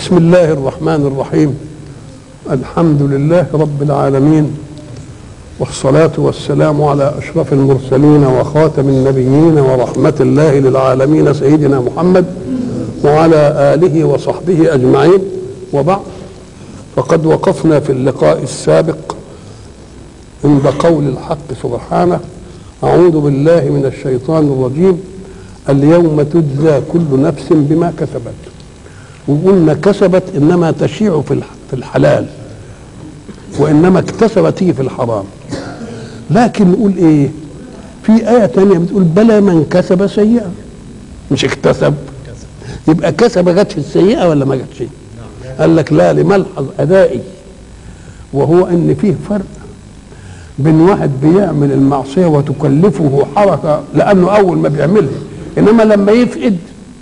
بسم الله الرحمن الرحيم الحمد لله رب العالمين والصلاة والسلام على أشرف المرسلين وخاتم النبيين ورحمة الله للعالمين سيدنا محمد وعلى آله وصحبه أجمعين وبعد فقد وقفنا في اللقاء السابق عند قول الحق سبحانه أعوذ بالله من الشيطان الرجيم اليوم تجزى كل نفس بما كسبت وقلنا كسبت انما تشيع في في الحلال وانما اكتسبت هي في الحرام لكن نقول ايه في آية تانية بتقول بلى من كسب سيئة مش اكتسب يبقى كسب جت في السيئة ولا ما جتش قال لك لا لملحظ أدائي وهو ان فيه فرق بين واحد بيعمل المعصية وتكلفه حركة لأنه أول ما بيعملها إنما لما يفقد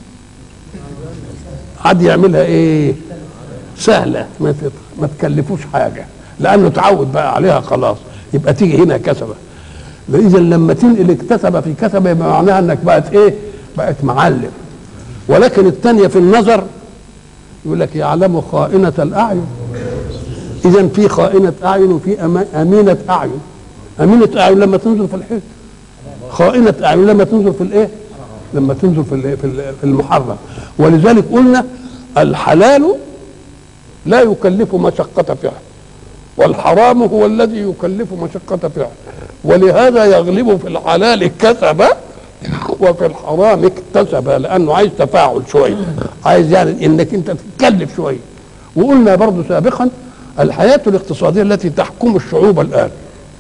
عاد يعملها ايه سهله ما ما تكلفوش حاجه لانه تعود بقى عليها خلاص يبقى تيجي هنا كسبه اذا لما تنقل اكتسب في كسبه يبقى معناها انك بقت ايه بقت معلم ولكن الثانيه في النظر يقول لك يعلم خائنة الأعين إذا في خائنة أعين وفي أمينة أعين أمينة أعين لما تنظر في الحيط خائنة أعين لما تنظر في الإيه؟ لما تنظر في في المحرم ولذلك قلنا الحلال لا يكلف مشقة فعل والحرام هو الذي يكلف مشقة فعل ولهذا يغلب في الحلال كسب وفي الحرام اكتسب لانه عايز تفاعل شويه عايز يعني انك انت تتكلف شويه وقلنا برضو سابقا الحياه الاقتصاديه التي تحكم الشعوب الان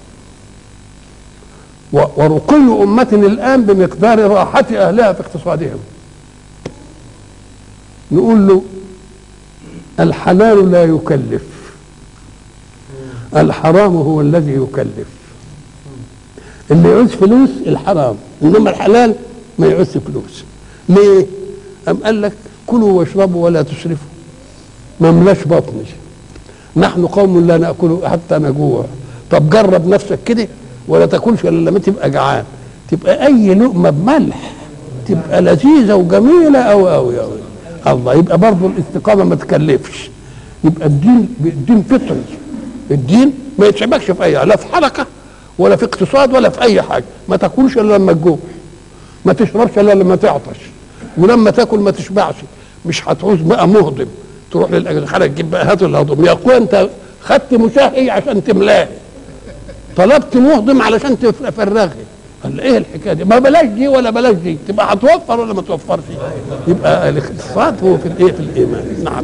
ورقي أمة الآن بمقدار راحة أهلها في اقتصادهم نقول له الحلال لا يكلف الحرام هو الذي يكلف اللي يعوز فلوس الحرام انما الحلال ما يعوز فلوس ليه ام قال لك كلوا واشربوا ولا تسرفوا ما ملاش بطني نحن قوم لا ناكل حتى نجوع طب جرب نفسك كده ولا تاكلش الا لما تبقى جعان تبقى اي لقمه بملح تبقى لذيذه وجميله قوي قوي قوي الله يبقى برضه الاستقامه ما تكلفش يبقى الدين الدين فطري الدين ما يتعبكش في اي لا في حركه ولا في اقتصاد ولا في اي حاجه ما تاكلش الا لما تجوع ما تشربش الا لما تعطش ولما تاكل ما تشبعش مش هتعوز بقى مهضم تروح للاجنحه تجيب بقى هاتوا الهضم يا اخويا انت خدت مشاهي عشان تملاهي طلبت مهضم علشان تفرغي قال ايه الحكايه دي ما بلاش دي ولا بلاش دي تبقى هتوفر ولا ما توفرش يبقى الاقتصاد هو في الايه في الايمان نعم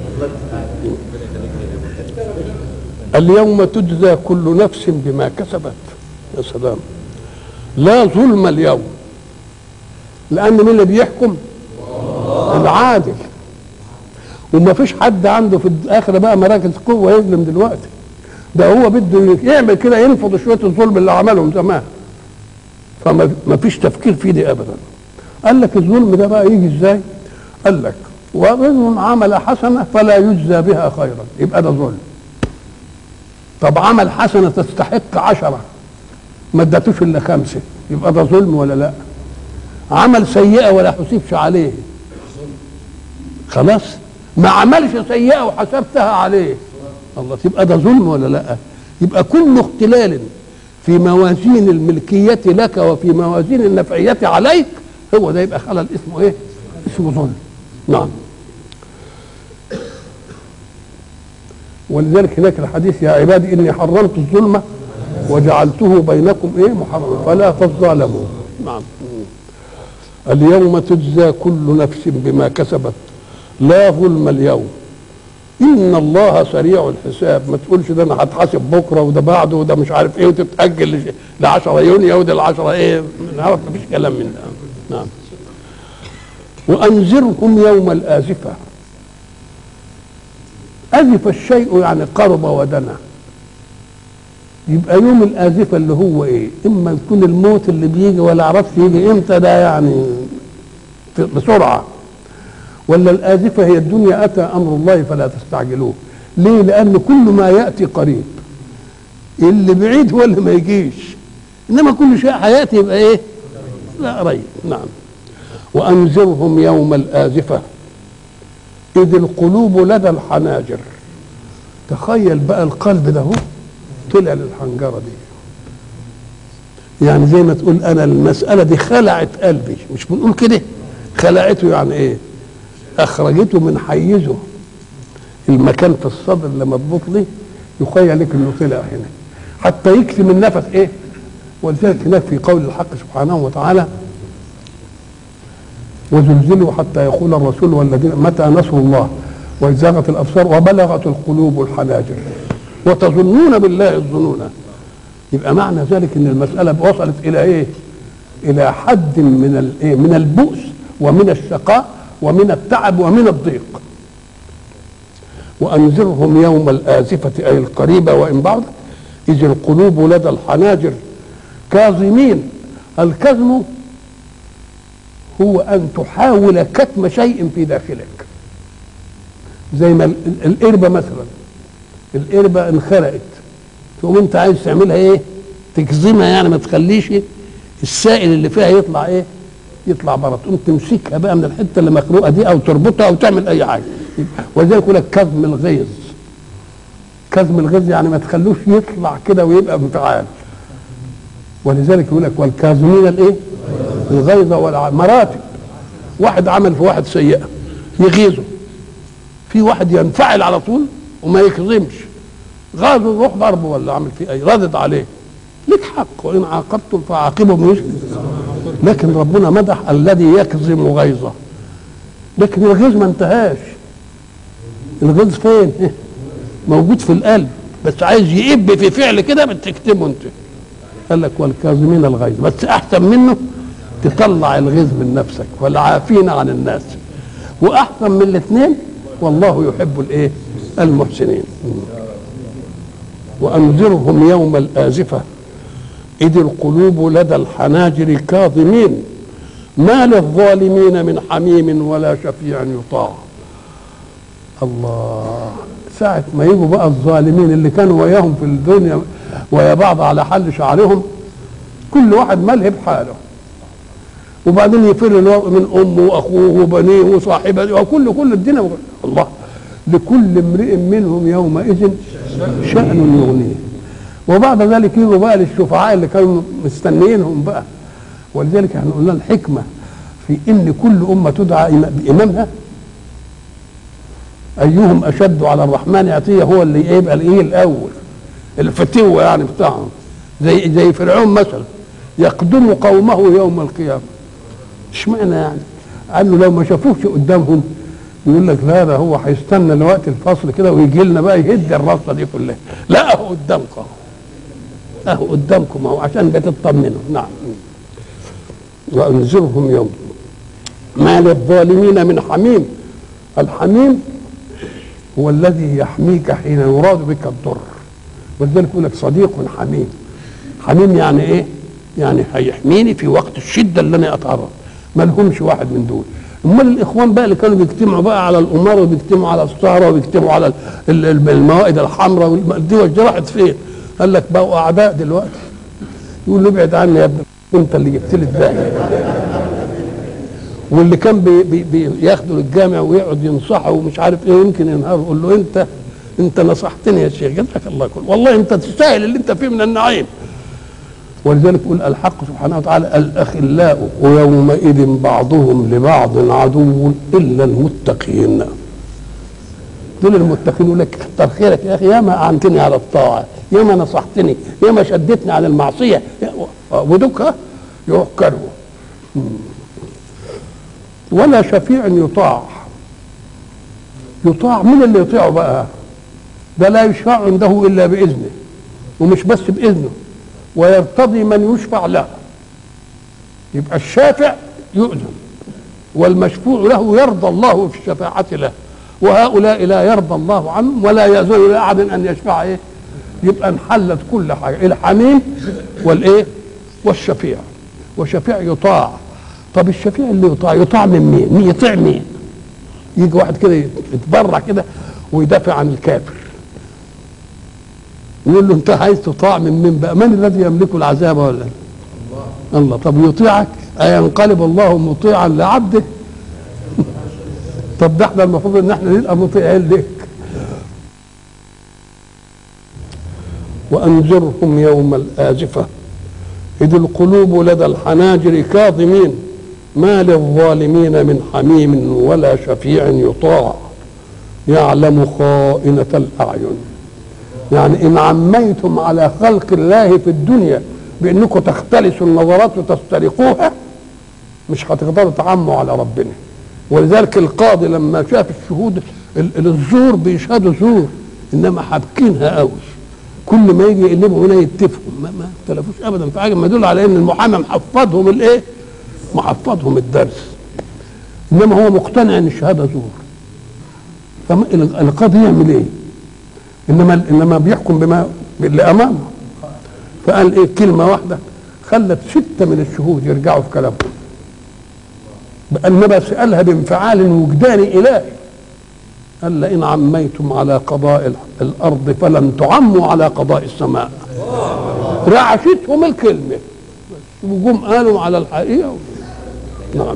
اليوم تجزى كل نفس بما كسبت يا سلام لا ظلم اليوم لان مين اللي بيحكم العادل وما فيش حد عنده في الاخره بقى مراكز قوه يظلم دلوقتي ده هو بده يعمل كده ينفض شويه الظلم اللي عملهم زمان فما فيش تفكير فيه دي ابدا قال لك الظلم ده بقى يجي ازاي قال لك ورجل عمل حسنه فلا يجزى بها خيرا يبقى ده ظلم طب عمل حسنه تستحق عشره ما ادتوش الا خمسه يبقى ده ظلم ولا لا عمل سيئه ولا حسبش عليه خلاص ما عملش سيئه وحسبتها عليه الله تبقى ده ظلم ولا لا يبقى كل اختلال في موازين الملكية لك وفي موازين النفعية عليك هو ده يبقى خلل اسمه ايه اسمه ظلم نعم ولذلك هناك الحديث يا عبادي اني حرمت الظلم وجعلته بينكم ايه محرما فلا تظالموا نعم اليوم تجزى كل نفس بما كسبت لا ظلم اليوم ان الله سريع الحساب ما تقولش ده انا هتحاسب بكره وده بعده وده مش عارف ايه وتتاجل ل 10 يونيو وده ل 10 ايه نعرف مفيش كلام من ده نعم وانذرهم يوم الازفه ازف الشيء يعني قرب ودنا يبقى يوم الازفه اللي هو ايه اما يكون الموت اللي بيجي ولا عرفت يجي امتى ده يعني بسرعه ولا الآزفة هي الدنيا أتى أمر الله فلا تستعجلوه ليه لأن كل ما يأتي قريب اللي بعيد هو اللي ما يجيش إنما كل شيء حياتي يبقى إيه لا قريب نعم وأنذرهم يوم الآزفة إذ القلوب لدى الحناجر تخيل بقى القلب ده هو طلع للحنجرة دي يعني زي ما تقول أنا المسألة دي خلعت قلبي مش بنقول كده خلعته يعني إيه أخرجته من حيزه المكان في الصدر اللي مضبوط ليه يخيل لك انه طلع هنا حتى يكتم النفس ايه ولذلك هناك في قول الحق سبحانه وتعالى وزلزلوا حتى يقول الرسول والذين متى نصر الله وإذ زاغت الأبصار وبلغت القلوب الحناجر وتظنون بالله الظنون يبقى معنى ذلك ان المسألة وصلت إلى إيه؟ إلى حد من الإيه؟ من البؤس ومن الشقاء ومن التعب ومن الضيق وأنذرهم يوم الآزفة أي القريبة وإن بعد إذ القلوب لدى الحناجر كاظمين الكظم هو أن تحاول كتم شيء في داخلك زي ما ال- القربة مثلا القربة انخرقت تقوم انت عايز تعملها ايه تكظمها يعني ما تخليش السائل اللي فيها يطلع ايه يطلع بره تقوم تمسكها بقى من الحته اللي مخلوقه دي او تربطها او تعمل اي حاجه ولذلك يقول لك كظم الغيظ كظم الغيظ يعني ما تخلوش يطلع كده ويبقى انفعال ولذلك يقول لك والكاظمين الايه الغيظ والع- مراتب واحد عمل في واحد سيئه يغيظه في واحد ينفعل على طول وما يكظمش غاظه يروح ضربه ولا عمل فيه اي ردد عليه لك حق وان عاقبتم فعاقبوا بمثل لكن ربنا مدح الذي يكظم غيظه لكن الغيظ ما انتهاش الغيظ فين موجود في القلب بس عايز يئب في فعل كده بتكتبه انت قال لك والكاظمين الغيظ بس احسن منه تطلع الغيظ من نفسك والعافين عن الناس واحسن من الاثنين والله يحب الايه المحسنين وانذرهم يوم الازفه اذ القلوب لدى الحناجر كاظمين ما للظالمين من حميم ولا شفيع يطاع الله ساعة ما يجوا بقى الظالمين اللي كانوا وياهم في الدنيا ويا بعض على حل شعرهم كل واحد ملهي بحاله وبعدين يفر المرء من امه واخوه وبنيه وصاحبته وكل كل الدنيا الله لكل امرئ منهم يومئذ شأن يغنيه وبعد ذلك يجوا بقى للشفعاء اللي كانوا مستنيينهم بقى ولذلك احنا قلنا الحكمه في ان كل امه تدعى إما- بامامها ايهم اشد على الرحمن عطيه هو اللي يبقى الايه الاول الفتوه يعني بتاعهم زي زي فرعون مثلا يقدم قومه يوم القيامه اشمعنى يعني؟ قالوا لو ما شافوش قدامهم يقول لك لا ده هو هيستنى لوقت الفصل كده ويجي لنا بقى يهد الرصه دي كلها لا اهو قدامكم اهو قدامكم اهو عشان بتطمنوا نعم وانذرهم يوم ما للظالمين من حميم الحميم هو الذي يحميك حين يراد بك الضر ولذلك يقول لك صديق حميم حميم يعني ايه؟ يعني هيحميني في وقت الشده اللي انا اتعرض ما لهمش واحد من دول امال الاخوان بقى اللي كانوا بيجتمعوا بقى على القمار وبيجتمعوا على السهره وبيجتمعوا على ال- ال- الموائد الحمراء والم- دي وجه راحت فين؟ قال لك بقوا اعداء دلوقتي يقول له ابعد عني يا ابني انت اللي جبت لي الداعي واللي كان بي بي بياخده للجامع ويقعد ينصحه ومش عارف ايه يمكن ينهار يقول له انت انت نصحتني يا شيخ جزاك الله كل والله انت تستاهل اللي انت فيه من النعيم ولذلك يقول الحق سبحانه وتعالى الاخلاء يومئذ بعضهم لبعض عدو الا المتقين دول المتقين يقول لك كتر خيرك يا اخي ياما اعنتني على الطاعه ياما نصحتني ياما شدتني على المعصيه ودك يوكله ولا شفيع يطاع يطاع مين اللي يطيعه بقى ده لا يشفع عنده الا باذنه ومش بس باذنه ويرتضي من يشفع له يبقى الشافع يؤذن والمشفوع له يرضى الله في الشفاعة له وهؤلاء لا يرضى الله عنهم ولا يزول لأحد أن يشفع إيه يبقى انحلت كل حاجة الحميم والإيه والشفيع وشفيع يطاع طب الشفيع اللي يطاع يطاع من مين مين يطيع مين يجي واحد كده يتبرع كده ويدافع عن الكافر يقول له انت عايز تطاع من مين بقى من الذي يملك العذاب ولا الله الله طب يطيعك اينقلب الله مطيعا لعبده طب ده احنا المفروض ان احنا نبقى مطيعين لك وانذرهم يوم الازفه اذ القلوب لدى الحناجر كاظمين ما للظالمين من حميم ولا شفيع يطاع يعلم خائنة الأعين يعني إن عميتم على خلق الله في الدنيا بأنكم تختلسوا النظرات وتسترقوها مش هتقدروا تعموا على ربنا ولذلك القاضي لما شاف الشهود ال- الزور بيشهدوا زور انما حابكينها قوي كل ما يجي يقلبوا هنا يتفقوا ما, ما اختلفوش ابدا في حاجه ما يدل على ان المحامي محفظهم الايه؟ محفظهم الدرس انما هو مقتنع ان الشهاده زور فالقاضي يعمل ايه؟ انما انما بيحكم بما اللي امامه فقال ايه كلمه واحده خلت سته من الشهود يرجعوا في كلامهم انما سالها بانفعال وجداني الهي قال لئن عميتم على قضاء الارض فلن تعموا على قضاء السماء رعشتهم الكلمه وجم قالوا على الحقيقه نعم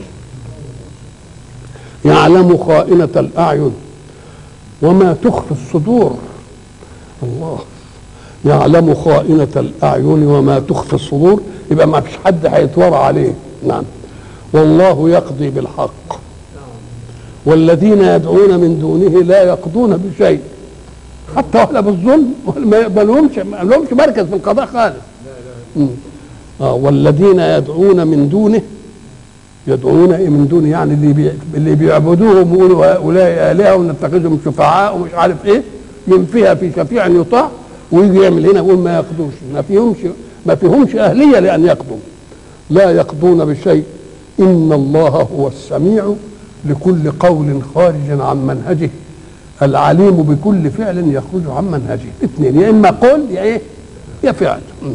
يعلم خائنة الأعين وما تخفي الصدور الله يعلم خائنة الأعين وما تخفي الصدور يبقى ما فيش حد هيتورع عليه نعم والله يقضي بالحق والذين يدعون من دونه لا يقضون بشيء حتى ولا بالظلم ولا ما يقبلهمش ما لهمش مركز في القضاء خالص مم. آه والذين يدعون من دونه يدعون ايه من دونه يعني اللي بي اللي بيعبدوهم ويقولوا هؤلاء الهه ونتخذهم شفعاء ومش عارف ايه ينفيها في شفيع يطاع ويجي يعمل هنا يقول ما يقضوش ما فيهمش ما فيهمش اهليه لان يقضوا لا يقضون بشيء ان الله هو السميع لكل قول خارج عن منهجه العليم بكل فعل يخرج عن منهجه اثنين يا اما قول يا ايه يا فعل مم.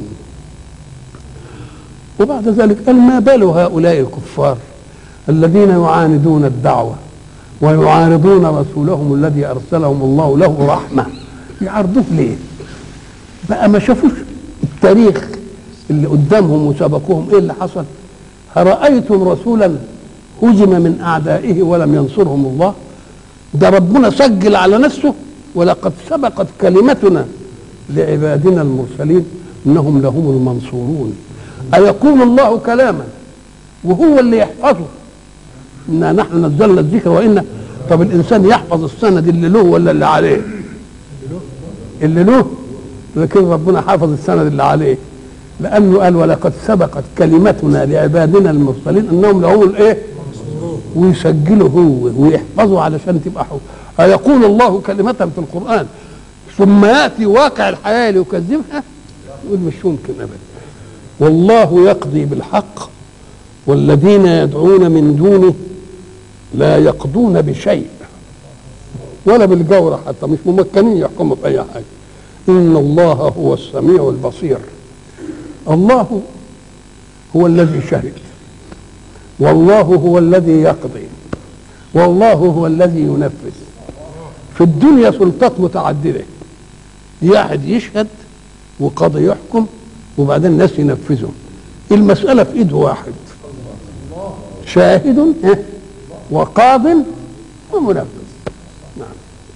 وبعد ذلك قال ما بال هؤلاء الكفار الذين يعاندون الدعوة ويعارضون رسولهم الذي أرسلهم الله له رحمة يعرضوه ليه بقى ما شافوش التاريخ اللي قدامهم وسبقوهم ايه اللي حصل أرأيتم رسولا هزم من أعدائه ولم ينصرهم الله ده ربنا سجل على نفسه ولقد سبقت كلمتنا لعبادنا المرسلين انهم لهم المنصورون أيقول الله كلاما وهو اللي يحفظه إنا نحن نزلنا الذكر وإنا طب الإنسان يحفظ السند اللي له ولا اللي عليه اللي له لكن ربنا حافظ السند اللي عليه لأنه قال ولقد سبقت كلمتنا لعبادنا المرسلين أنهم لهم الإيه ويسجله هو ويحفظه علشان تبقى حو أيقول الله كلمة في القرآن ثم يأتي واقع الحياة ليكذبها يقول مش ممكن أبدا والله يقضي بالحق والذين يدعون من دونه لا يقضون بشيء ولا بالجورة حتى مش ممكنين يحكموا بأي حاجة إن الله هو السميع البصير الله هو الذي شهد والله هو الذي يقضي والله هو الذي ينفذ في الدنيا سلطات متعددة واحد يشهد وقاضي يحكم وبعدين الناس ينفذوا المسألة في إيد واحد شاهد وقاض ومنفذ نعم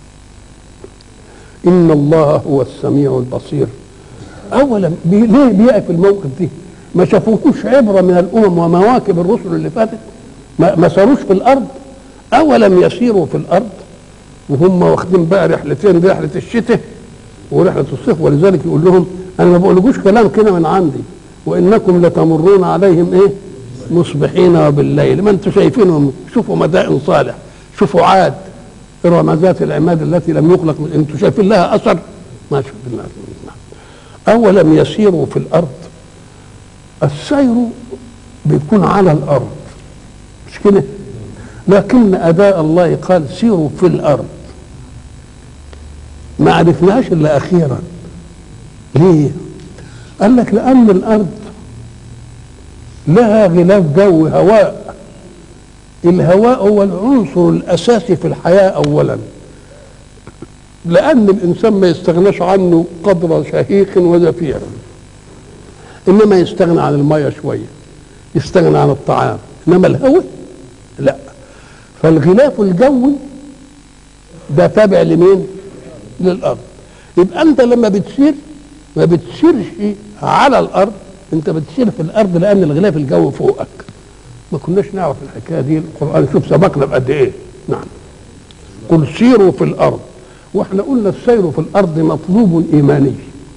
إن الله هو السميع البصير أولا بي ليه بيقف الموقف دي ما شافوكوش عبرة من الأمم ومواكب الرسل اللي فاتت ما, ما ساروش في الأرض أولم يسيروا في الأرض وهم واخدين بقى رحلتين رحلة الشتاء ورحلة الصيف ولذلك يقول لهم انا ما بقولكوش كلام كده من عندي وانكم لتمرون عليهم ايه مصبحين وبالليل ما انتم شايفينهم شوفوا مدائن صالح شوفوا عاد ارم ذات العماد التي لم يخلق انتم شايفين لها اثر ما شايفين لها اولم يسيروا في الارض السير بيكون على الارض مش كده لكن اداء الله قال سيروا في الارض ما عرفناش الا اخيرا ليه قال لك لان الارض لها غلاف جو هواء الهواء هو العنصر الاساسي في الحياه اولا لان الانسان ما يستغناش عنه قدر شهيق وزفير انما يستغنى عن الميه شويه يستغنى عن الطعام انما الهواء لا فالغلاف الجوي ده تابع لمين للارض يبقى انت لما بتسير ما بتسيرش على الارض انت بتسير في الارض لان الغلاف الجوي فوقك ما كناش نعرف الحكايه دي القران شوف سبقنا بقد ايه نعم قل سيروا في الارض واحنا قلنا السير في الارض مطلوب ايماني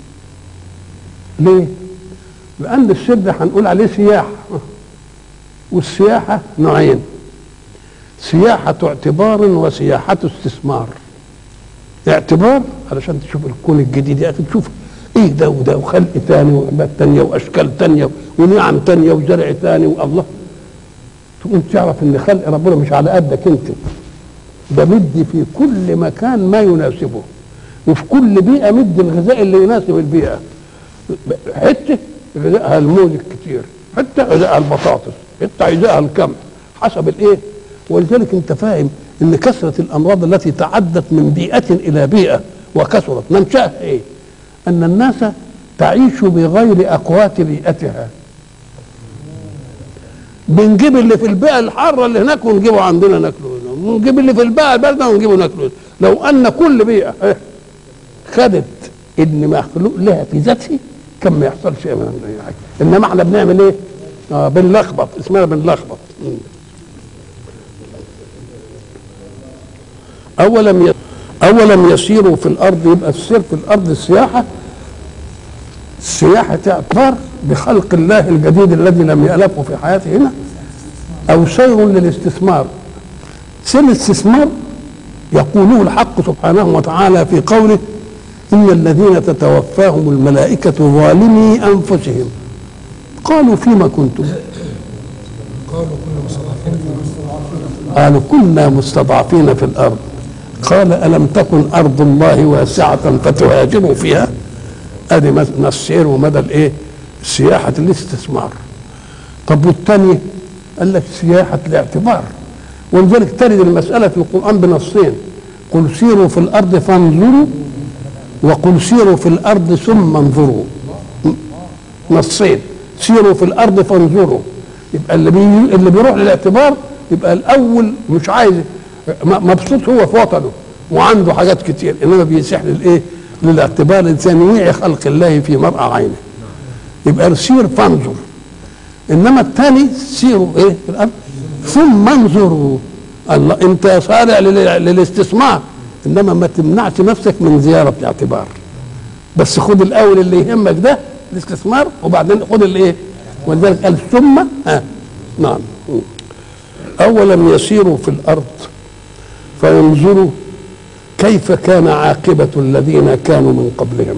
ليه لان السير ده هنقول عليه سياحه والسياحه نوعين سياحه اعتبار وسياحه استثمار اعتبار علشان تشوف الكون الجديد يا اخي تشوف ايه ده وده وخلق تاني وعباد تانية واشكال تانية ونعم تانية وزرع تاني والله تقوم تعرف ان خلق ربنا مش على قدك انت ده مدي في كل مكان ما يناسبه وفي كل بيئه مدي الغذاء اللي يناسب البيئه حته غذائها الموز الكتير حته غذائها البطاطس حته غذائها القمح حسب الايه ولذلك انت فاهم ان كثره الامراض التي تعدت من بيئه الى بيئه وكثرت منشاها ايه ان الناس تعيش بغير اقوات بيئتها بنجيب اللي في البيئه الحاره اللي هناك ونجيبه عندنا ناكله هنا ونجيب اللي في البيئه البارده ونجيبه ناكله هنا. لو ان كل بيئه إيه، خدت ان مخلوق لها في ذاته كان ما يحصلش شيء من اي حاجه انما احنا بنعمل ايه؟ اه بنلخبط اسمها بنلخبط مم. اولم ي... اولم يسيروا في الارض يبقى السير في الارض السياحه السياحه تعتبر بخلق الله الجديد الذي لم يألفه في حياته هنا او سير للاستثمار سير الاستثمار يقوله الحق سبحانه وتعالى في قوله ان الذين تتوفاهم الملائكه ظالمي انفسهم قالوا فيما كنتم قالوا كنا مستضعفين في الارض قال الم تكن ارض الله واسعه فتهاجروا فيها ادي مثلا السير ومدى الايه سياحه الاستثمار طب والثانيه قال لك سياحه الاعتبار ولذلك ترد المساله في القران بنصين قل سيروا في الارض فانظروا وقل سيروا في الارض ثم انظروا نصين سيروا في الارض فانظروا يبقى اللي بي... اللي بيروح للاعتبار يبقى الاول مش عايز م- مبسوط هو في وطنه وعنده حاجات كتير انما بيسيح للايه؟ للاعتبار لتنويع خلق الله في مرأى عينه يبقى سير فانظر انما الثاني سيروا ايه في الارض ثم انظروا الله انت صارع لل- للاستثمار انما ما تمنعش نفسك من زياره الاعتبار بس خد الاول اللي يهمك ده الاستثمار وبعدين خد الايه ولذلك قال ثم ها نعم اولم يسيروا في الارض فينظروا كيف كان عاقبه الذين كانوا من قبلهم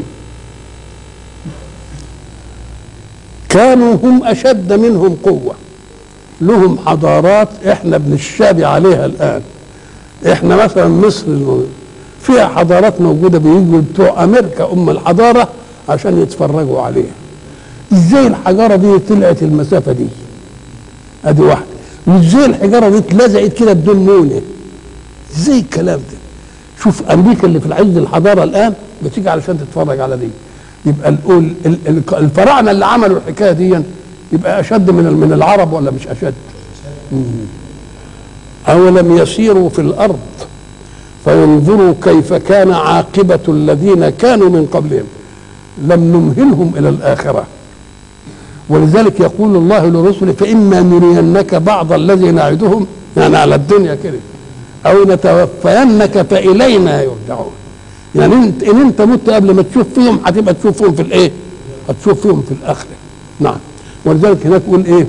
كانوا هم اشد منهم قوه لهم حضارات احنا بنشابه عليها الان احنا مثلا مصر فيها حضارات موجوده بيجوا بتوع امريكا ام الحضاره عشان يتفرجوا عليها ازاي الحجاره دي طلعت المسافه دي ادي واحده وازاي الحجاره دي اتلزقت كده بدون مونه ازاي الكلام ده شوف امريكا اللي في العز الحضاره الان بتيجي علشان تتفرج على دي يبقى الأول ال- ال- الفراعنه اللي عملوا الحكايه دي يبقى اشد من ال- من العرب ولا مش اشد مم. اولم يسيروا في الارض فينظروا كيف كان عاقبه الذين كانوا من قبلهم لم نمهلهم الى الاخره ولذلك يقول الله لرسله فإما نرينك بعض الذي نعدهم يعني على الدنيا كده أو نتوفينك فإلينا يرجعون يعني انت ان انت مت قبل ما تشوف فيهم هتبقى تشوف فيهم في الايه؟ هتشوف فيهم في الاخره نعم ولذلك هناك يقول ايه؟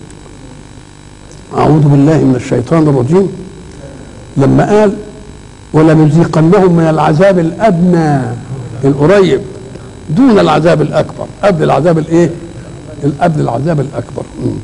أعوذ بالله من الشيطان الرجيم لما قال ولنذيقنهم من العذاب الأدنى القريب دون العذاب الأكبر قبل العذاب الإيه؟ قبل العذاب الأكبر مم.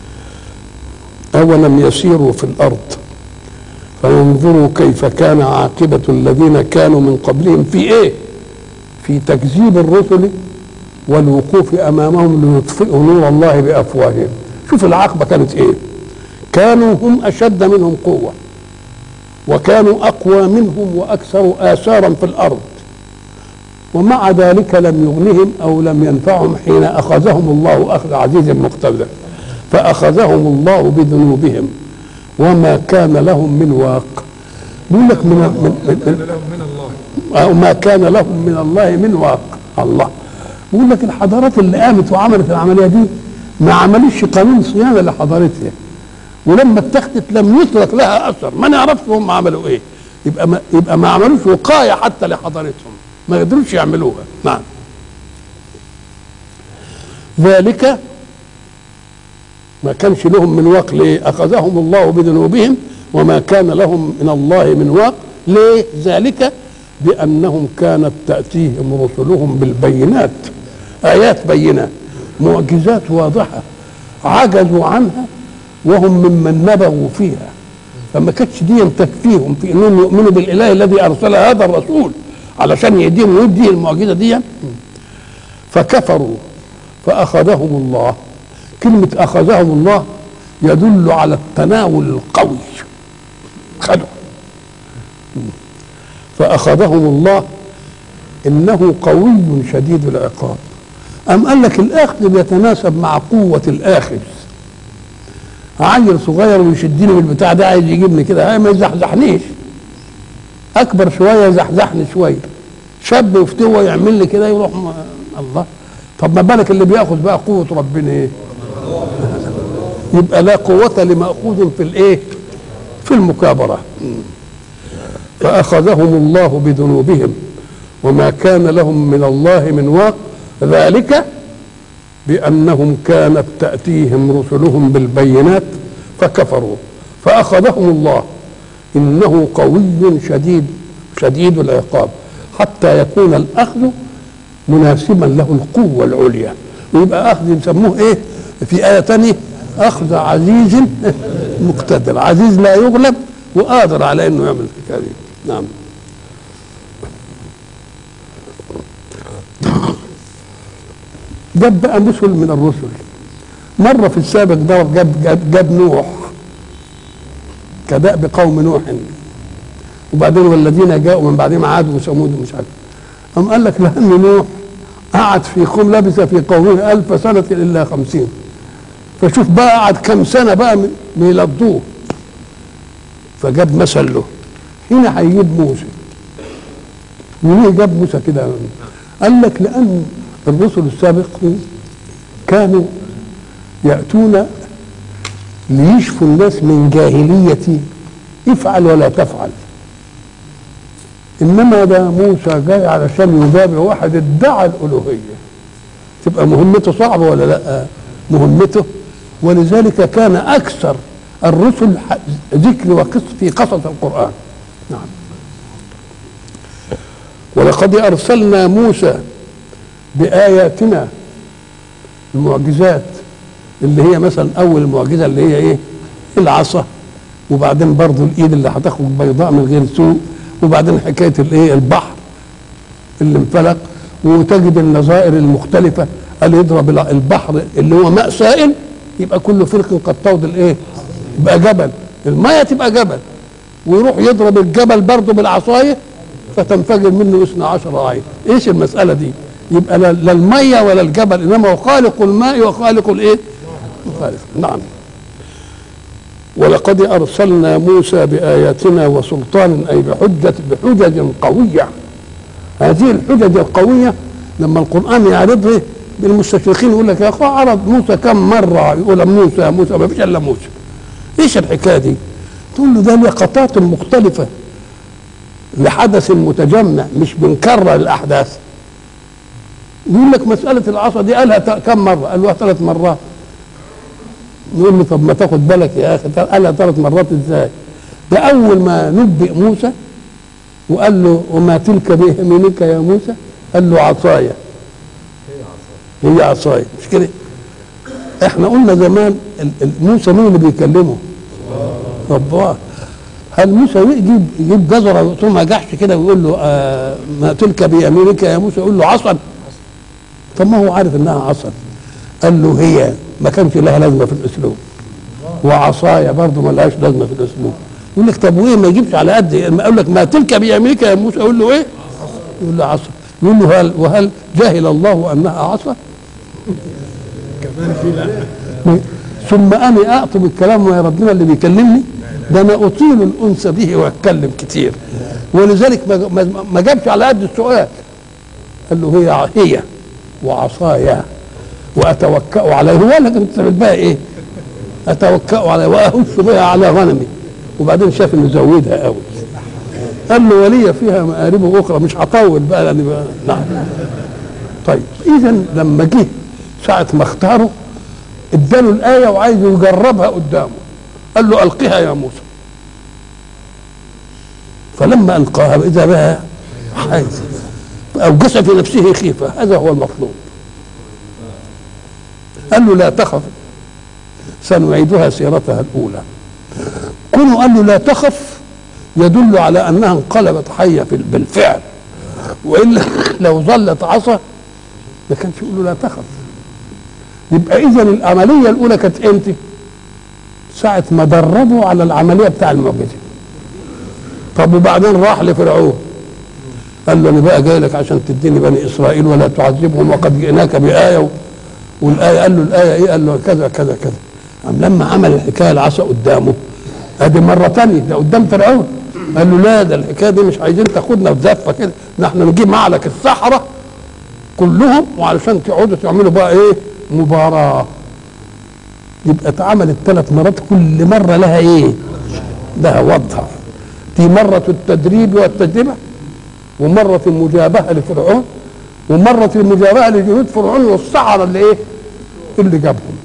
أولم يسيروا في الأرض فينظروا كيف كان عاقبة الذين كانوا من قبلهم في إيه؟ في تكذيب الرسل والوقوف أمامهم ليطفئوا نور الله بأفواههم شوف العاقبة كانت إيه؟ كانوا هم أشد منهم قوة وكانوا أقوى منهم وأكثر آثارا في الأرض ومع ذلك لم يغنهم أو لم ينفعهم حين أخذهم الله أخذ عزيز مقتدر فأخذهم الله بذنوبهم وما كان لهم من واق بيقول لك من من من, من لهم من الله أو ما كان لهم من الله من واق الله بيقول لك الحضارات اللي قامت وعملت العمليه دي ما عملتش قانون صيانه لحضارتها ولما اتخذت لم يترك لها اثر ما نعرفش هم عملوا ايه يبقى ما يبقى ما عملوش وقايه حتى لحضارتهم ما قدروش يعملوها نعم ذلك ما كانش لهم من واق ليه اخذهم الله بذنوبهم وما كان لهم من الله من واق ليه ذلك بانهم كانت تاتيهم رسلهم بالبينات ايات بينه معجزات واضحه عجزوا عنها وهم ممن نبغوا فيها فما كانتش دي تكفيهم في انهم يؤمنوا بالاله الذي ارسل هذا الرسول علشان يديهم ويدي المعجزه دي فكفروا فاخذهم الله كلمه اخذهم الله يدل على التناول القوي خدوا فاخذهم الله انه قوي شديد العقاب ام قال لك الاخذ بيتناسب مع قوه الاخذ عيل صغير ويشدني بالبتاع ده عايز يجيبني كده هاي ما يزحزحنيش اكبر شويه يزحزحني شويه شاب وفتوه يعمل لي كده يروح م... الله طب ما بالك اللي بياخذ بقى قوه ربنا ايه يبقى لا قوه لماخوذ في الايه في المكابره فاخذهم الله بذنوبهم وما كان لهم من الله من واق ذلك بانهم كانت تاتيهم رسلهم بالبينات فكفروا فاخذهم الله انه قوي شديد شديد العقاب حتى يكون الاخذ مناسبا له القوه العليا ويبقى اخذ يسموه ايه في ايه ثانيه اخذ عزيز مقتدر عزيز لا يغلب وقادر على انه يعمل الحكايه دي نعم جاب بقى مثل من الرسل مرة في السابق ده جاب, جاب, جاب نوح كدأب قوم نوح وبعدين والذين جاءوا من بعدهم عاد وثمود ومش عارف أم قال لك لأن نوح قعد في قوم لبث في قومه ألف سنة إلا خمسين فشوف بقى قعد كم سنة بقى بيلضوه فجاب مثل له هنا هيجيب موسى وليه جاب موسى كده قال لك لأن الرسل السابقين كانوا يأتون ليشفوا الناس من جاهلية افعل ولا تفعل إنما ده موسى جاي علشان يجابه واحد ادعى الألوهية تبقى مهمته صعبة ولا لا مهمته ولذلك كان أكثر الرسل ذكر وقصة في قصص القرآن نعم ولقد أرسلنا موسى بآياتنا المعجزات اللي هي مثلا أول المعجزة اللي هي إيه؟ العصا وبعدين برضو الإيد اللي هتخرج بيضاء من غير سوء وبعدين حكاية الإيه؟ البحر اللي انفلق وتجد النظائر المختلفة قال يضرب البحر اللي هو ماء سائل يبقى كل فرق قد تود الإيه؟ يبقى جبل المية تبقى جبل ويروح يضرب الجبل برضه بالعصاية فتنفجر منه اثنا عشر عين ايش المسألة دي يبقى لا لا المية ولا الجبل انما هو خالق الماء وخالق الايه خالق نعم ولقد ارسلنا موسى باياتنا وسلطان اي بحجة بحجج قوية هذه الحجج القوية لما القرآن يعرضها المستشرقين يقول لك يا اخو عرض موسى كم مرة يقول موسى موسى ما فيش الا موسى ايش الحكاية دي تقول له ده لقطات مختلفة لحدث متجمع مش بنكرر الاحداث يقول لك مساله العصا دي قالها كم مره؟ قال له ثلاث مرات نقول له طب ما تاخد بالك يا اخي قالها ثلاث مرات ازاي؟ ده اول ما نبئ موسى وقال له وما تلك بيمينك يا موسى؟ قال له عصايا هي عصايا مش كده؟ احنا قلنا زمان موسى مين اللي بيكلمه؟ الله هل موسى يجيب يجيب جزره ثم جحش كده ويقول له آه ما تلك بيمينك يا موسى يقول له عصا طب ما هو عارف انها عصا قال له هي ما كانش لها لازمه في الاسلوب وعصايا برضه ما لهاش لازمه في الاسلوب يقول لك طب وايه ما يجيبش على قد ما اقول لك ما تلك بيمينك يا موسى يقول له ايه؟ يقول له عصا يقول له هل وهل جهل الله انها عصا؟ كمان في لا ثم انا اعطي بالكلام يا ربنا اللي بيكلمني ده انا اطيل الانس به واتكلم كتير ولذلك ما- ما ما جابش على قد السؤال قال له هي هي وعصايا واتوكا عليه هو لك انت تعمل بها ايه؟ اتوكا عليه واهش بها على غنمي وبعدين شاف انه زودها قوي قال له ولي فيها مآرب اخرى مش هطول بقى لان بقى نعم طيب اذا لما جه ساعه ما اختاره اداله الايه وعايز يجربها قدامه قال له القها يا موسى فلما القاها اذا بها حي اوجس في نفسه خيفه هذا هو المطلوب قال له لا تخف سنعيدها سيرتها الاولى كونه قال له لا تخف يدل على انها انقلبت حيه في- بالفعل والا لو ظلت عصا ما كانش يقول له لا تخف يبقى اذا العمليه الاولى كانت امتى؟ ساعه ما دربوا على العمليه بتاع المعجزه طب وبعدين راح لفرعون قال له انا بقى جاي لك عشان تديني بني اسرائيل ولا تعذبهم وقد جئناك بايه و... والايه قال له الايه ايه؟ قال له كذا كذا كذا قام لما عمل الحكايه العصا قدامه ادي مره تانية ده قدام فرعون قال له لا ده الحكايه دي مش عايزين تاخدنا في زفه كده نحن نجيب معلك السحره كلهم وعلشان تقعدوا تعملوا بقى ايه مباراه يبقى اتعملت ثلاث مرات كل مره لها ايه لها وضع دي مرة التدريب والتجربة ومرة المجابهة لفرعون ومرة المجابهة لجنود فرعون والسحرة اللي ايه اللي جابهم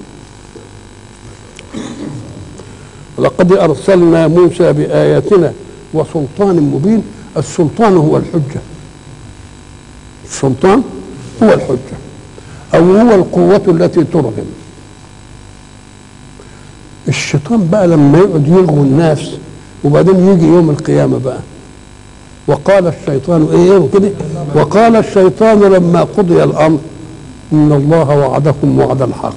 لقد أرسلنا موسى بآياتنا وسلطان مبين السلطان هو الحجة السلطان هو الحجة أو هو القوة التي ترغم الشيطان بقى لما يقعد يلغو الناس وبعدين يجي يوم القيامة بقى وقال الشيطان ايه وكده وقال الشيطان لما قضي الامر ان الله وعدكم وعد الحق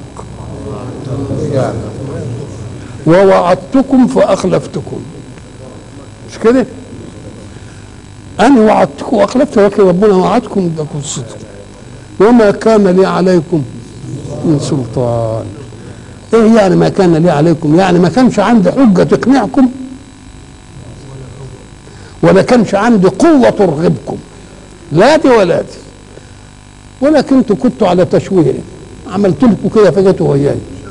ووعدتكم فاخلفتكم مش كده انا وعدتكم واخلفتكم لكن ربنا وعدكم ده كل صدق وما كان لي عليكم من سلطان ايه يعني ما كان لي عليكم يعني ما كانش عندي حجه تقنعكم ولا كانش عندي قوه ترغبكم لا دي ولا دي ولكن انتوا كنتوا على تشويه عملت لكم كده فجيتوا وياي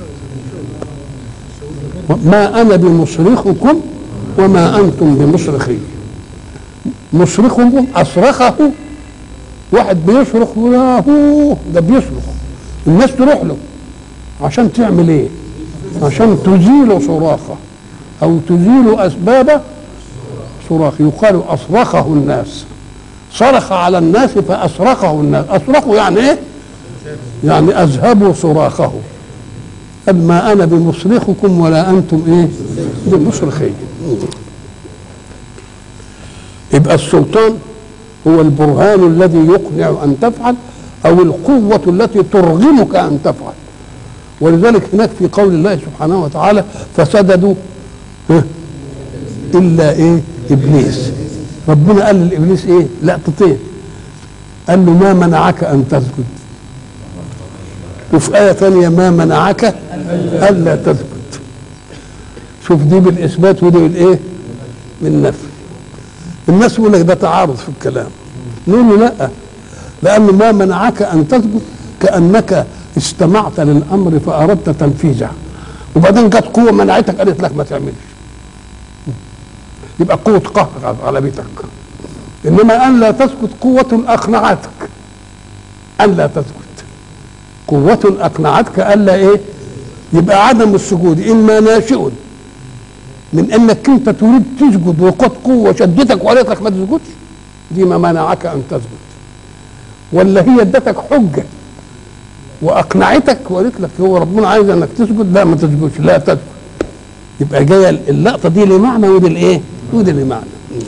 ما انا بمصرخكم وما انتم بمصرخي مصرخكم اصرخه واحد بيصرخ يا هو ده بيصرخ الناس تروح له عشان تعمل ايه عشان تزيل صراخه او تزيل اسباب صراخ يقال اصرخه الناس صرخ على الناس فاصرخه الناس اصرخوا يعني ايه يعني اذهبوا صراخه قال ما انا بمصرخكم ولا انتم ايه بمصرخي يبقى السلطان هو البرهان الذي يقنع ان تفعل او القوه التي ترغمك ان تفعل ولذلك هناك في قول الله سبحانه وتعالى فسجدوا ها، الا ايه ابليس ربنا قال لابليس ايه لقطتين قال له ما منعك ان تسجد وفي آية ثانية ما منعك ألا تسجد شوف دي بالإثبات ودي بالإيه؟ بالنفي الناس يقول لك ده تعارض في الكلام نقول له لا لأنه ما منعك أن تسجد كأنك استمعت للأمر فأردت تنفيذه وبعدين جت قوة منعتك قالت لك ما تعملش يبقى قوة قهر على بيتك إنما أن لا تسكت قوة أقنعتك أن لا تسكت قوة أقنعتك ألا إيه يبقى عدم السجود إما ناشئ من أنك أنت تريد تسجد وقد قوة شدتك وقالت لك ما تسجدش دي ما منعك أن تسجد ولا هي ادتك حجة وأقنعتك وقالت لك هو ربنا عايز أنك تسجد لا ما تسجدش لا تسجد يبقى جاية اللقطة دي لمعنى ودي الإيه ودي لمعنى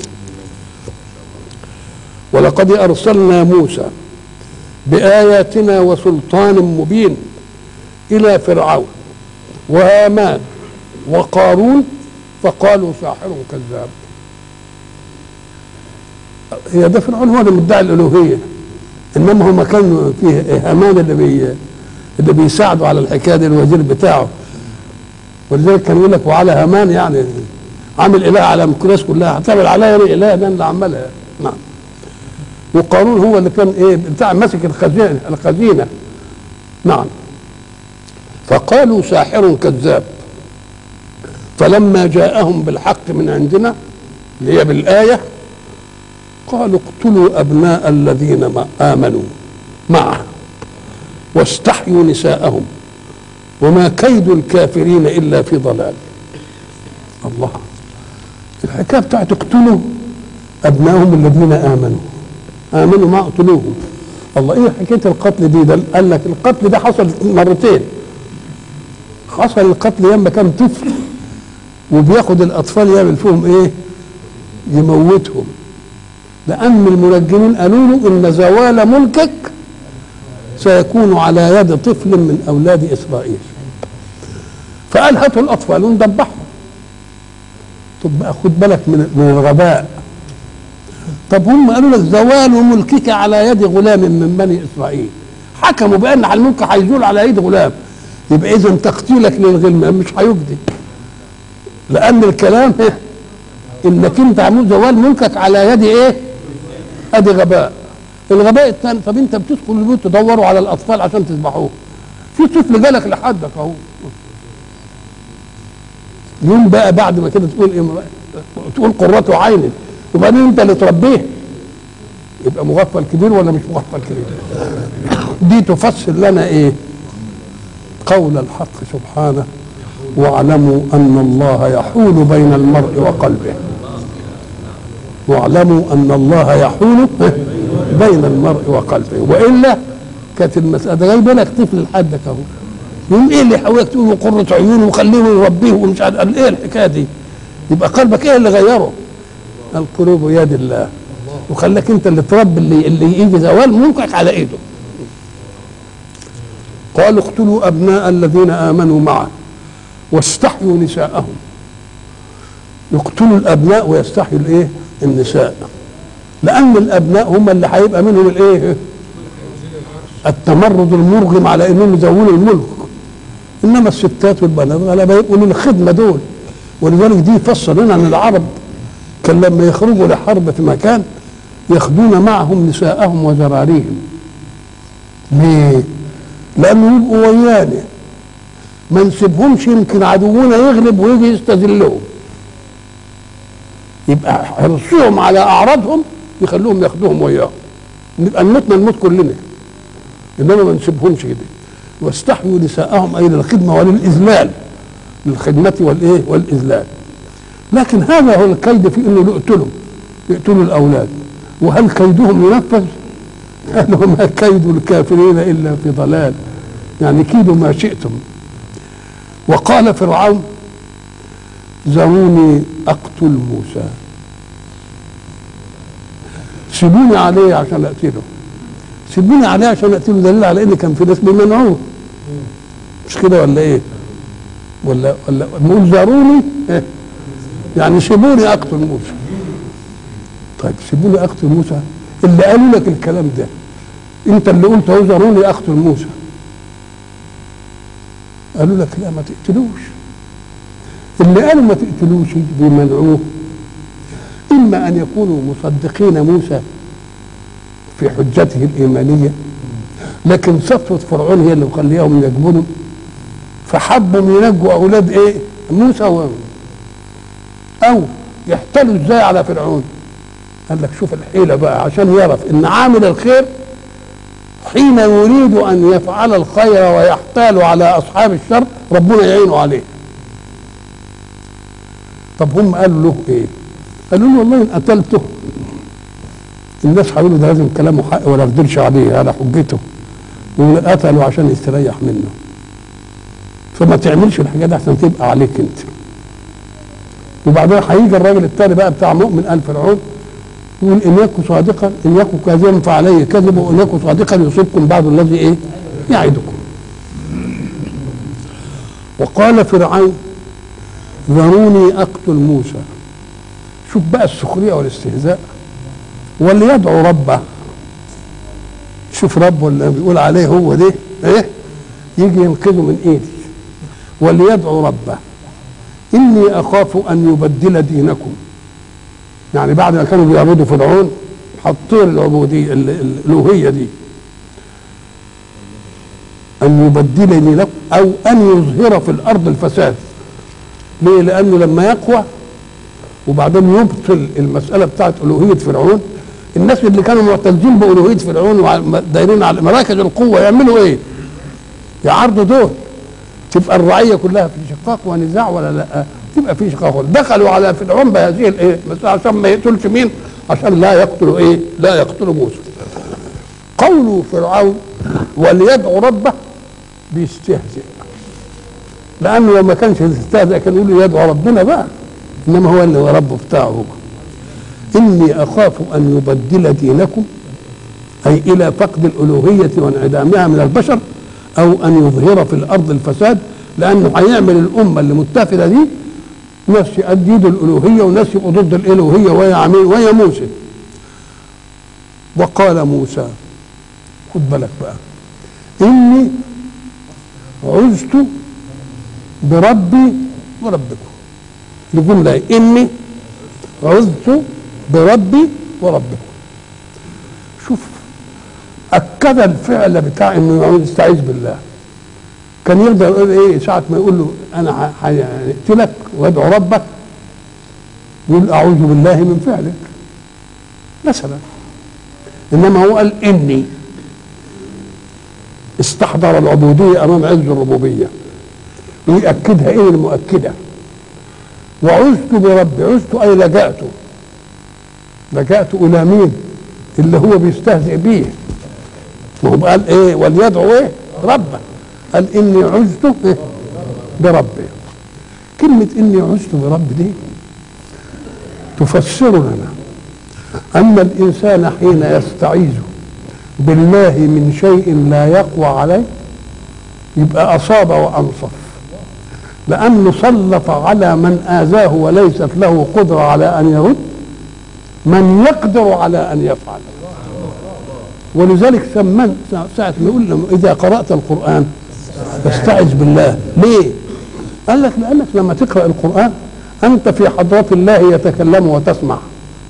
ولقد أرسلنا موسى بآياتنا وسلطان مبين إلى فرعون وهامان وقارون فقالوا ساحر كذاب هي ده فرعون هو اللي مدعي الألوهية إنما هو كان فيه هامان اللي بي اللي بيساعده على الحكاية دي الوزير بتاعه ولذلك كان يقول لك وعلى هامان يعني عامل اله على الناس كلها هتعمل عليا انا اله ده اللي عملها نعم وقارون هو اللي كان ايه بتاع ماسك الخزينه الخزينه نعم فقالوا ساحر كذاب فلما جاءهم بالحق من عندنا اللي هي بالايه قالوا اقتلوا ابناء الذين ما امنوا معه واستحيوا نساءهم وما كيد الكافرين الا في ضلال الله الحكايه بتاعت اقتلوا ابنائهم الذين امنوا امنوا ما اقتلوهم الله ايه حكايه القتل دي ده قال لك القتل ده حصل مرتين حصل القتل لما كان طفل وبياخد الاطفال يعمل فيهم ايه يموتهم لان المنجمين قالوا له ان زوال ملكك سيكون على يد طفل من اولاد اسرائيل فقال هاتوا الاطفال وندبحهم طب بقى خد بالك من من الغباء طب هم قالوا لك زوال ملكك على يد غلام من بني اسرائيل حكموا بان الملك هيزول على يد غلام يبقى اذا تقتيلك للغلمان مش هيجدي لان الكلام إيه؟ انك انت عمود زوال ملكك على يد ايه ادي غباء الغباء الثاني طب انت بتدخل البيوت تدوروا على الاطفال عشان تذبحوه في طفل جالك لحدك اهو يوم بقى بعد ما كده تقول ايه تقول قرة عين وبعدين انت اللي تربيه يبقى مغفل كبير ولا مش مغفل كبير دي تفسر لنا ايه قول الحق سبحانه واعلموا ان الله يحول بين المرء وقلبه واعلموا ان الله يحول بين المرء وقلبه والا كانت المساله ده جايب لك طفل لحدك اهو يوم ايه اللي حولك تقول له قرة عيون وخليه يربيه ومش عارف قال ايه الحكايه دي يبقى قلبك ايه اللي غيره القلوب يد الله وخلاك انت اللي تربي اللي اللي يجي زوال ملكك على ايده قالوا اقتلوا ابناء الذين امنوا معه واستحيوا نساءهم يقتلوا الابناء ويستحيوا الايه النساء لان الابناء هم اللي هيبقى منهم الايه التمرد المرغم على انهم يزولوا الملك انما الستات والبنات غالبا يبقوا للخدمه دول ولذلك دي يفسر لنا ان العرب كان لما يخرجوا لحرب في مكان ياخذون معهم نساءهم وذراريهم ليه؟ لانه يبقوا ويانا ما نسيبهمش يمكن عدونا يغلب ويجي يستذلهم يبقى حرصهم على اعراضهم يخلوهم ياخدوهم وياهم نبقى نموتنا نموت كلنا انما ما نسيبهمش كده واستحيوا نساءهم اي للخدمه وللاذلال للخدمه والايه والاذلال لكن هذا هو الكيد في انه يقتلوا يقتلوا الاولاد وهل كيدهم ينفذ؟ قال وما كيد الكافرين الا في ضلال يعني كيدوا ما شئتم وقال فرعون ذروني اقتل موسى سيبوني عليه عشان اقتله سيبوني عليه عشان اقتله دليل على ان كان في ناس بيمنعوه مش كده ولا ايه ولا ولا نقول ذروني إيه؟ يعني سيبوني اقتل موسى طيب سيبوني اقتل موسى اللي قالوا لك الكلام ده انت اللي قلت اهو ذروني اقتل موسى قالوا لك لا ما تقتلوش اللي قالوا ما تقتلوش بيمنعوه اما ان يكونوا مصدقين موسى في حجته الايمانيه لكن سطوه فرعون هي اللي مخليهم يجبنوا فحبوا ينجوا اولاد ايه موسى و او يحتلوا ازاي على فرعون قال لك شوف الحيله بقى عشان يعرف ان عامل الخير حين يريد ان يفعل الخير ويحتال على اصحاب الشر ربنا يعينه عليه طب هم قالوا له ايه قالوا له والله ان قتلته الناس هيقولوا ده لازم كلامه حق ولا يفضلش عليه على حجته وقتلوا عشان يستريح منه فما تعملش الحاجه دي عشان تبقى عليك انت وبعدين هيجي الراجل الثاني بقى بتاع مؤمن ال فرعون يقول ان يكن صادقا ان يكن كاذبا فعليه كذب وان يكن صادقا يصيبكم بعض الذي ايه يعدكم وقال فرعون ذروني اقتل موسى شوف بقى السخريه والاستهزاء وليدعو ربه شوف رب ولا بيقول عليه هو ده ايه يجي ينقذه من ايدي وليدعو ربه إني أخاف أن يبدل دينكم يعني بعد ما كانوا بيعبدوا فرعون حطين العبودية ال- ال- الألوهية دي أن يبدل دينكم أو أن يظهر في الأرض الفساد ليه؟ لأنه لما يقوى وبعدين يبطل المسألة بتاعت ألوهية فرعون الناس اللي كانوا معتزين بألوهية فرعون ودايرين على مراكز القوة يعملوا إيه؟ يعرضوا دول تبقى الرعية كلها في شقاق ونزاع ولا لا؟ تبقى في شقاق دخلوا على فرعون بهذه الايه؟ بس عشان ما يقتلش مين؟ عشان لا يقتلوا ايه؟ لا يقتلوا موسى. قول فرعون وليدعو ربه بيستهزئ. لانه لو ما كانش يستهزئ كان يقول له يدعو ربنا بقى. انما هو اللي هو ربه بتاعه هو. اني اخاف ان يبدل دينكم اي الى فقد الالوهيه وانعدامها من البشر او ان يظهر في الارض الفساد لانه هيعمل الامه اللي متفقه دي ناس يؤيدوا الالوهيه وناس يبقوا ضد الالوهيه ويا عمين ويا موسى وقال موسى خد بالك بقى اني عزت بربي وربكم الجمله إيه؟ اني عزت بربي وربكم شوف اكد الفعل بتاع انه يعود يستعيذ بالله كان يقدر يقول ايه ساعه ما يقول له انا هقتلك وادعو ربك يقول اعوذ بالله من فعلك مثلا انما هو قال اني استحضر العبوديه امام عز الربوبيه ويأكدها ايه المؤكده وعزت بربي عزت اي لجأت لجأت الى مين اللي هو بيستهزئ بيه وهو قال ايه وليدعو ايه ربه قال اني عزت إيه؟ بربي كلمة اني عزت بربي دي تفسر لنا ان الانسان حين يستعيذ بالله من شيء لا يقوى عليه يبقى اصاب وانصف لانه سلط على من اذاه وليست له قدره على ان يرد من يقدر على ان يفعل ولذلك سمن ساعة ما يقول لهم إذا قرأت القرآن فاستعذ بالله ليه؟ قال لك لأنك لما تقرأ القرآن أنت في حضرة الله يتكلم وتسمع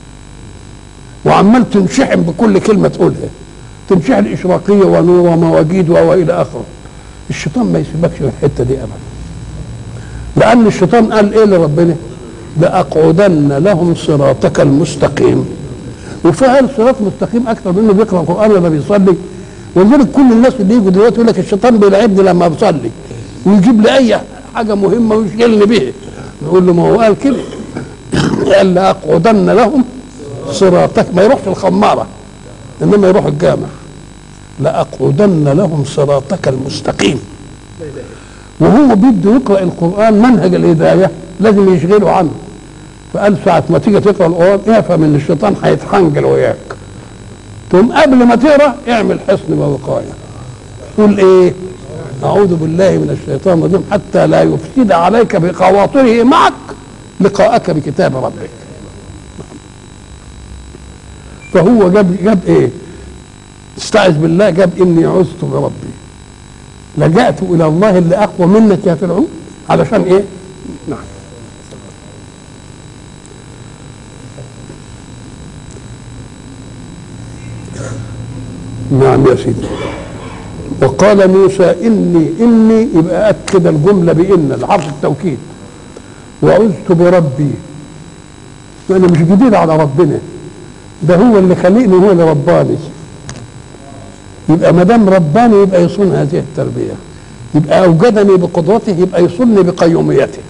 وعمال تنشحن بكل كلمة تقولها تنشحن إشراقية ونور ومواجيد وإلى آخره الشيطان ما يسيبكش في الحتة دي أبدا لأن الشيطان قال إيه لربنا؟ لأقعدن لهم صراطك المستقيم وفعل صراط مستقيم اكثر منه بيقرا القران ولا بيصلي ولذلك كل الناس اللي يجوا دلوقتي يقول لك الشيطان بيلعبني لما بصلي ويجيب لي اي حاجه مهمه ويشغلني بيها نقول له ما هو قال كده قال لاقعدن لهم صراطك ما يروحش الخماره انما يروح الجامع لاقعدن لهم صراطك المستقيم وهو بده يقرا القران منهج الهدايه لازم يشغله عنه فقال ساعة ما تيجي تقرا القرآن افهم ان الشيطان هيتحنجل وياك تقوم قبل ما تقرا اعمل حصن ووقاية قول ايه اعوذ بالله من الشيطان الرجيم حتى لا يفسد عليك بخواطره معك لقاءك بكتاب ربك فهو جاب جاب ايه استعذ بالله جاب اني عزت بربي لجأت الى الله اللي اقوى منك يا فرعون علشان ايه نعم نعم يا سيدي وقال موسى اني اني يبقى اكد الجمله بان الحرف التوكيد وعزت بربي وانا مش جديد على ربنا ده هو اللي خلقني هو اللي رباني يبقى ما دام رباني يبقى يصون هذه التربيه يبقى اوجدني بقدرته يبقى يصوني بقيوميته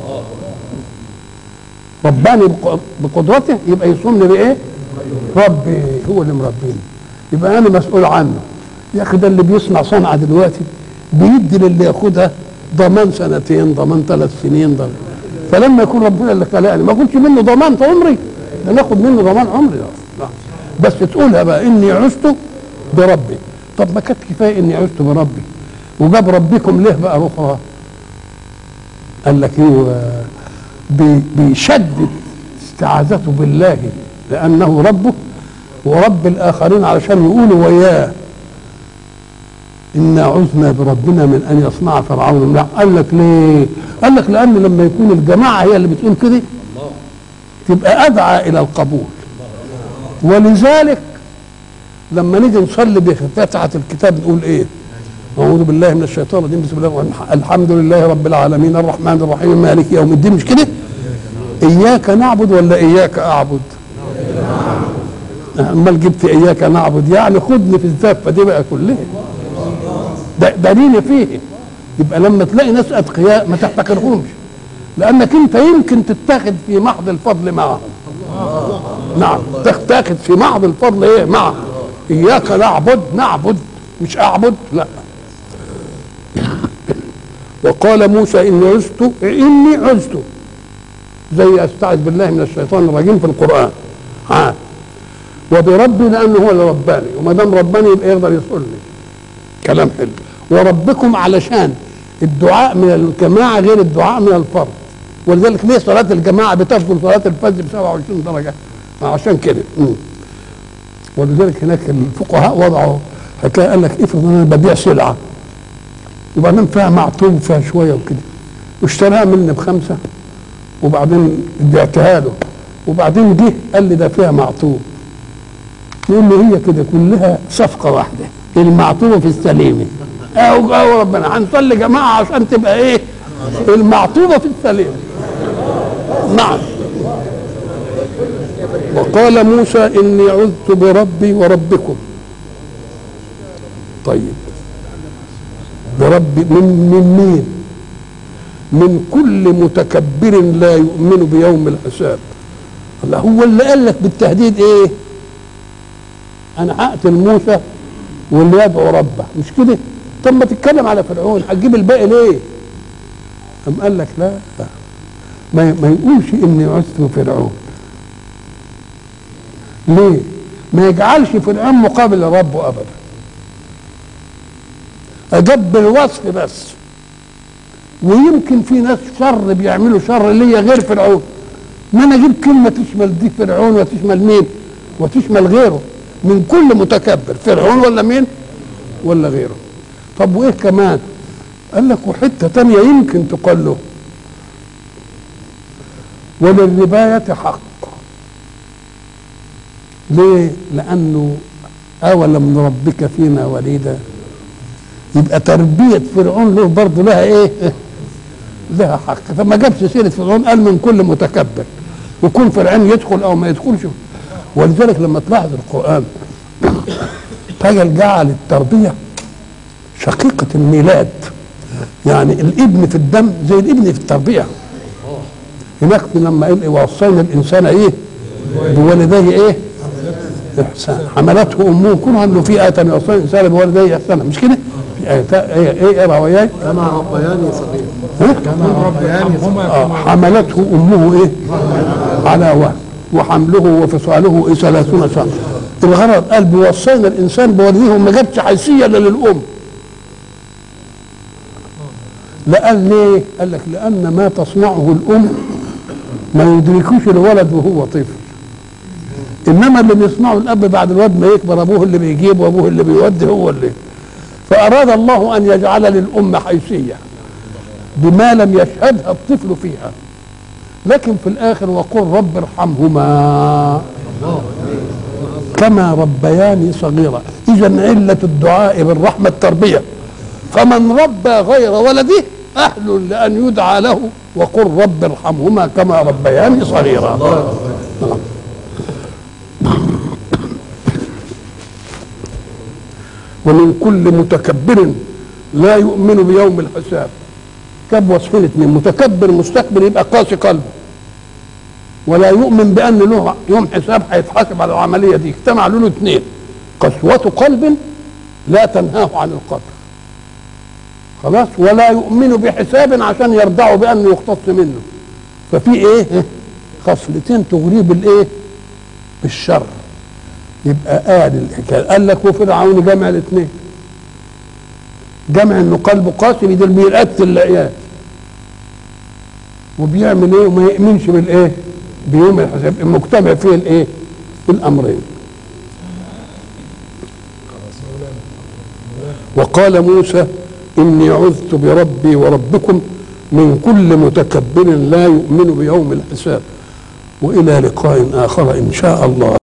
رباني بقدرته يبقى يصوني بايه؟ ربي هو اللي مربيني يبقى انا مسؤول عنه يا اخي ده اللي بيصنع صنعه دلوقتي بيدي للي ياخدها ضمان سنتين ضمان ثلاث سنين ضمان فلما يكون ربنا اللي خلقني ما اقولش منه ضمان عمري ده ناخد منه ضمان عمري لا. بس تقولها بقى اني عشت بربي طب ما كانت كفايه اني عشت بربي وجاب ربكم ليه بقى اخرى قال لك ايه بي بيشدد استعاذته بالله لانه ربه ورب الاخرين علشان يقولوا وياه إنا عذنا بربنا من أن يصنع فرعون لا قال لك ليه؟ قال لك لأن لما يكون الجماعة هي اللي بتقول كده تبقى أدعى إلى القبول ولذلك لما نيجي نصلي بفتحة الكتاب نقول إيه؟ أعوذ بالله من الشيطان الرجيم بسم الله الرحمن الرحيم الحمد لله رب العالمين الرحمن الرحيم مالك يوم الدين مش كده؟ إياك نعبد ولا إياك أعبد؟ امال جبت اياك نعبد يعني خدني في الزفه دي بقى كلها ده دليل فيه يبقى لما تلاقي ناس اتقياء ما تحتقرهمش لانك انت يمكن تتاخد في محض الفضل معهم نعم تتاخد في محض الفضل ايه معهم اياك نعبد نعبد مش اعبد لا وقال موسى اني عزت اني عزت زي استعذ بالله من الشيطان الرجيم في القران ها وبربي لانه هو اللي رباني وما دام رباني يبقى يقدر يصلي كلام حلو وربكم علشان الدعاء من الجماعه غير الدعاء من الفرد ولذلك ليه صلاه الجماعه بتفضل صلاه الفجر ب 27 درجه عشان كده مم. ولذلك هناك الفقهاء وضعوا حكايه قال لك افرض انا ببيع سلعه وبعدين فيها معطوب فيها شويه وكده واشتراها مني بخمسه وبعدين بعتها له وبعدين جه قال لي ده فيها معطوب يقول له هي كده كلها صفقه واحده المعطوبه في السليمه او او ربنا هنصلي جماعه عشان تبقى ايه المعطوبه في السليمه نعم وقال موسى اني عذت بربي وربكم طيب بربي من من مين من كل متكبر لا يؤمن بيوم الحساب الله هو اللي قال لك بالتهديد ايه انا هقتل موسى واللي يدعو ربه مش كده طب ما تتكلم على فرعون هتجيب الباقي ليه أم قال لك لا ما, ما يقولش اني عزت فرعون ليه ما يجعلش فرعون مقابل ربه ابدا اجاب بالوصف بس ويمكن في ناس شر بيعملوا شر ليا غير فرعون ما انا اجيب كلمه تشمل دي فرعون وتشمل مين وتشمل غيره من كل متكبر فرعون ولا مين ولا غيره طب وايه كمان قال لك وحته تانية يمكن تقال له وللرباية حق ليه لأنه أولم نربك فينا وليدا يبقى تربية فرعون له برضه لها إيه لها حق فما جابش سيرة فرعون قال من كل متكبر وكل فرعون يدخل أو ما يدخلش ولذلك لما تلاحظ القرآن تجل جعل التربية شقيقة الميلاد يعني الابن في الدم زي الابن في التربية هناك لما قال وصينا الإنسان إيه بوالديه إيه إحسان حملته أمه كلها إنه في آية وصينا الإنسان بوالديه إحسانا مش كده؟ في آية إيه إيه اقرا وياي كما ربياني صغير ها؟ كما ربياني صغير آه حملته أمه إيه على وهن وحمله وفصاله إيه ثلاثون شهرا الغرض قال بوصينا الإنسان بوالديه وما جابش حيثية إلا للأم لا قال ليه؟ قال لك لأن ما تصنعه الأم ما يدركوش الولد وهو طفل إنما اللي بيصنعه الأب بعد الولد ما يكبر أبوه اللي بيجيب وأبوه اللي بيودي هو اللي فأراد الله أن يجعل للأم حيثية بما لم يشهدها الطفل فيها لكن في الآخر وقل رب ارحمهما كما ربياني صغيرا إذا علة الدعاء بالرحمة التربية فمن ربى غير ولده أهل لأن يدعى له وقل رب ارحمهما كما ربياني صغيرا نعم. ومن كل متكبر لا يؤمن بيوم الحساب كاب وصفين اثنين متكبر مستكبر يبقى قاسي قلبه ولا يؤمن بان له يوم حساب هيتحاسب على العمليه دي اجتمع له اثنين قسوه قلب لا تنهاه عن القبر خلاص ولا يؤمن بحساب عشان يرضعه بانه يقتص منه ففي ايه خصلتين تغريه بالايه بالشر يبقى قال الحكايه قال لك وفرعون جمع الاثنين جمع انه قلبه قاسي بدل بيقتل العيال وبيعمل ايه وما يؤمنش بالايه بيوم الحساب المجتمع فيه الايه الامرين وقال موسى إني عذت بربي وربكم من كل متكبر لا يؤمن بيوم الحساب وإلى لقاء آخر إن شاء الله